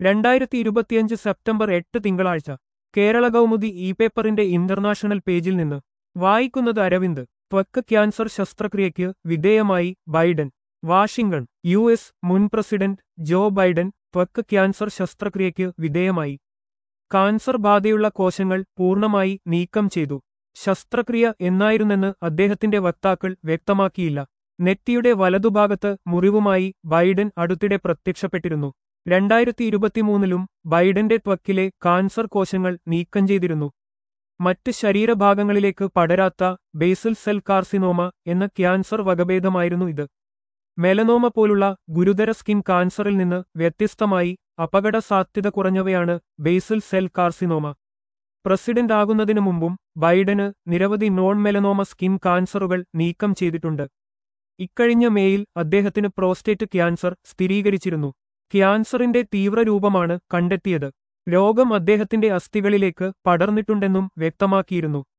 രണ്ടായിരത്തി ഇരുപത്തിയഞ്ച് സെപ്റ്റംബർ എട്ട് തിങ്കളാഴ്ച കേരള കൗമുദി ഇ പേപ്പറിന്റെ ഇന്റർനാഷണൽ പേജിൽ നിന്ന് വായിക്കുന്നത് അരവിന്ദ് ത്വക്ക് ക്യാൻസർ ശസ്ത്രക്രിയയ്ക്ക് വിധേയമായി ബൈഡൻ വാഷിംഗ്ടൺ യു എസ് മുൻ പ്രസിഡന്റ് ജോ ബൈഡൻ ത്വക്ക് ക്യാൻസർ ശസ്ത്രക്രിയയ്ക്ക് വിധേയമായി കാൻസർ ബാധയുള്ള കോശങ്ങൾ പൂർണ്ണമായി നീക്കം ചെയ്തു ശസ്ത്രക്രിയ എന്നായിരുന്നെന്ന് അദ്ദേഹത്തിന്റെ വക്താക്കൾ വ്യക്തമാക്കിയില്ല നെറ്റിയുടെ വലതുഭാഗത്ത് മുറിവുമായി ബൈഡൻ അടുത്തിടെ പ്രത്യക്ഷപ്പെട്ടിരുന്നു രണ്ടായിരത്തി ഇരുപത്തിമൂന്നിലും ബൈഡന്റെ ത്വക്കിലെ കാൻസർ കോശങ്ങൾ നീക്കം ചെയ്തിരുന്നു മറ്റ് ശരീരഭാഗങ്ങളിലേക്ക് പടരാത്ത ബേസിൽ സെൽ കാർസിനോമ എന്ന ക്യാൻസർ വകഭേദമായിരുന്നു ഇത് മെലനോമ പോലുള്ള ഗുരുതര സ്കിൻ കാൻസറിൽ നിന്ന് വ്യത്യസ്തമായി അപകട സാധ്യത കുറഞ്ഞവയാണ് ബേസിൽ സെൽ കാർസിനോമ പ്രസിഡന്റ് ആകുന്നതിനു മുമ്പും ബൈഡന് നിരവധി നോൺ മെലനോമ സ്കിൻ കാൻസറുകൾ നീക്കം ചെയ്തിട്ടുണ്ട് ഇക്കഴിഞ്ഞ മേയിൽ അദ്ദേഹത്തിന് പ്രോസ്റ്റേറ്റ് ക്യാൻസർ സ്ഥിരീകരിച്ചിരുന്നു ക്യാൻസറിന്റെ തീവ്രരൂപമാണ് കണ്ടെത്തിയത് രോഗം അദ്ദേഹത്തിന്റെ അസ്ഥികളിലേക്ക് പടർന്നിട്ടുണ്ടെന്നും വ്യക്തമാക്കിയിരുന്നു